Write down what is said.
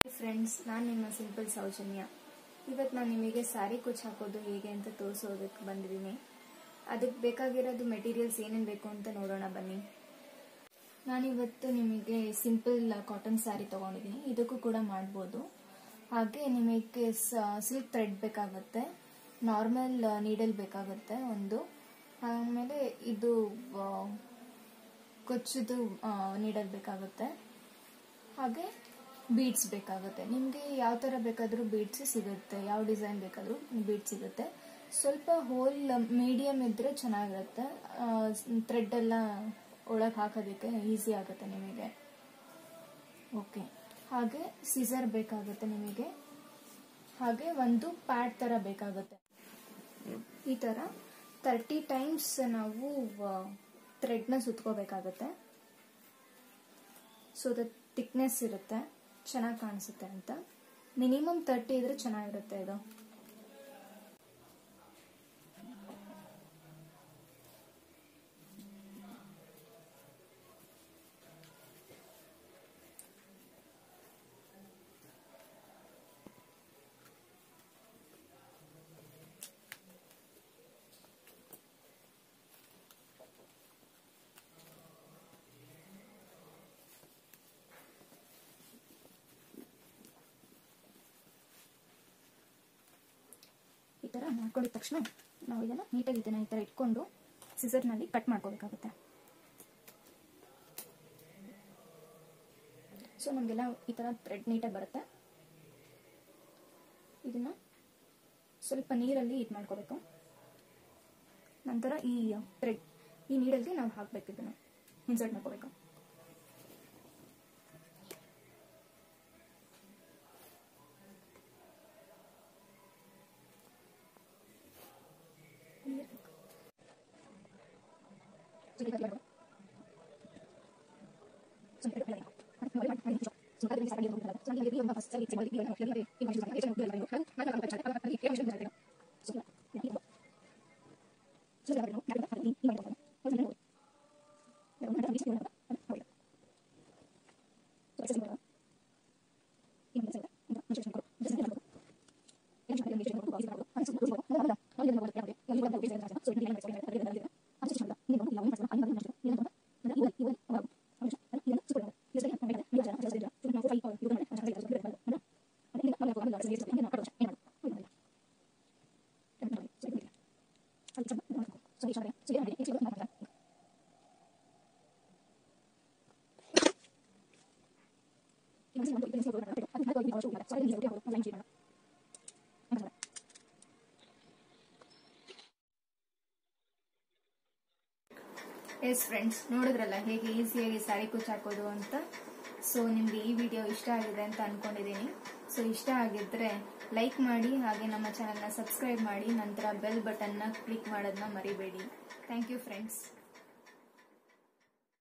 friends ನಾನು ನಿಮ್ಮ simple Soujanya ಇವತ್ತು ನಾನು ನಿಮಗೆ ಸ್ಯಾರಿ ಕುಚ್ ಹಾಕೋದು ಹೇಗೆ ಅಂತ ತೋರಿಸೋದಕ್ಕೆ ಬಂದಿದ್ದೀನಿ ಅದಕ್ಕೆ ಬೇಕಾಗಿರೋದು ಮೆಟೀರಿಯಲ್ಸ್ ಏನೇನು ಬೇಕು ಅಂತ ನೋಡೋಣ ಬನ್ನಿ ನಾನಿವತ್ತು ನಿಮಗೆ ಸಿಂಪಲ್ ಕಾಟನ್ ಸ್ಯಾರಿ ತೊಗೊಂಡಿದ್ದೀನಿ ಇದಕ್ಕೂ ಕೂಡ ಮಾಡ್ಬೋದು ಹಾಗೆ ನಿಮಗೆ ಸಿಲ್ಕ್ ಥ್ರೆಡ್ ಬೇಕಾಗುತ್ತೆ ನಾರ್ಮಲ್ ನೀಡಲ್ ಬೇಕಾಗುತ್ತೆ ಒಂದು ಆಮೇಲೆ ಇದು ಕೊಚ್ಚದು ನೀಡಲ್ ಬೇಕಾಗುತ್ತೆ ಹಾಗೆ ಬೀಡ್ಸ್ ಬೇಕಾಗುತ್ತೆ ನಿಮಗೆ ಯಾವ ಥರ ಬೇಕಾದರೂ ಬೀಡ್ಸ್ ಸಿಗುತ್ತೆ ಯಾವ ಡಿಸೈನ್ ಬೇಕಾದರೂ ಬೀಡ್ಸ್ ಸಿಗುತ್ತೆ ಸ್ವಲ್ಪ ಹೋಲ್ ಮೀಡಿಯಮ್ ಇದ್ದರೆ ಚೆನ್ನಾಗಿರುತ್ತೆ ಥ್ರೆಡ್ ಎಲ್ಲ ಒಳಗೆ ಹಾಕೋದಕ್ಕೆ ಈಸಿ ಆಗುತ್ತೆ ನಿಮಗೆ ಓಕೆ ಹಾಗೆ ಸಿಸರ್ ಬೇಕಾಗುತ್ತೆ ನಿಮಗೆ ಹಾಗೆ ಒಂದು ಪ್ಯಾಡ್ ಥರ ಬೇಕಾಗುತ್ತೆ ಈ ಥರ ತರ್ಟಿ ಟೈಮ್ಸ್ ನಾವು ಥ್ರೆಡ್ನ ಸುತ್ಕೋಬೇಕಾಗತ್ತೆ ಸೊ ದ ಥಿಕ್ನೆಸ್ ಇರುತ್ತೆ ಚೆನ್ನಾಗಿ ಕಾಣಿಸುತ್ತೆ ಅಂತ ಮಿನಿಮಮ್ ತರ್ಟಿ ಇದ್ರೆ ಚೆನ್ನಾಗಿರುತ್ತೆ ಇದು ಈ ಥರ ಮಾಡ್ಕೊಂಡಿದ ತಕ್ಷಣ ನಾವು ಇದನ್ನು ನೀಟಾಗಿ ಇದನ್ನು ಈ ಥರ ಇಟ್ಕೊಂಡು ಸಿಸರ್ನಲ್ಲಿ ಕಟ್ ಮಾಡ್ಕೋಬೇಕಾಗುತ್ತೆ ಸೊ ನಮಗೆಲ್ಲ ಈ ಥರ ಥ್ರೆಡ್ ನೀಟಾಗಿ ಬರುತ್ತೆ ಇದನ್ನು ಸ್ವಲ್ಪ ನೀರಲ್ಲಿ ಇದು ಮಾಡ್ಕೋಬೇಕು ನಂತರ ಈ ಥ್ರೆಡ್ ಈ ನೀಡಲ್ಗೆ ನಾವು ಹಾಕಬೇಕು ಇದನ್ನು ಇನ್ಸರ್ಟ್ ಮಾಡ್ಕೋಬೇಕು ಎಸ್ ಫ್ರೆಂಡ್ಸ್ ನೋಡಿದ್ರಲ್ಲ ಹೇಗೆ ಈಸಿಯಾಗಿ ಸ್ಯಾರಿ ಕುಚ್ ಹಾಕೋದು ಅಂತ ಸೊ ನಿಮಗೆ ಈ ವಿಡಿಯೋ ಇಷ್ಟ ಆಗಿದೆ ಅಂತ ಅನ್ಕೊಂಡಿದ್ದೀನಿ ಸೊ ಇಷ್ಟ ಆಗಿದ್ರೆ ಲೈಕ್ ಮಾಡಿ ಹಾಗೆ ನಮ್ಮ ಚಾನಲ್ನ ಸಬ್ಸ್ಕ್ರೈಬ್ ಮಾಡಿ ನಂತರ ಬೆಲ್ ಬಟನ್ನ ಕ್ಲಿಕ್ ಮಾಡೋದನ್ನ ಮರಿಬೇಡಿ ಥ್ಯಾಂಕ್ ಯು ಫ್ರೆಂಡ್ಸ್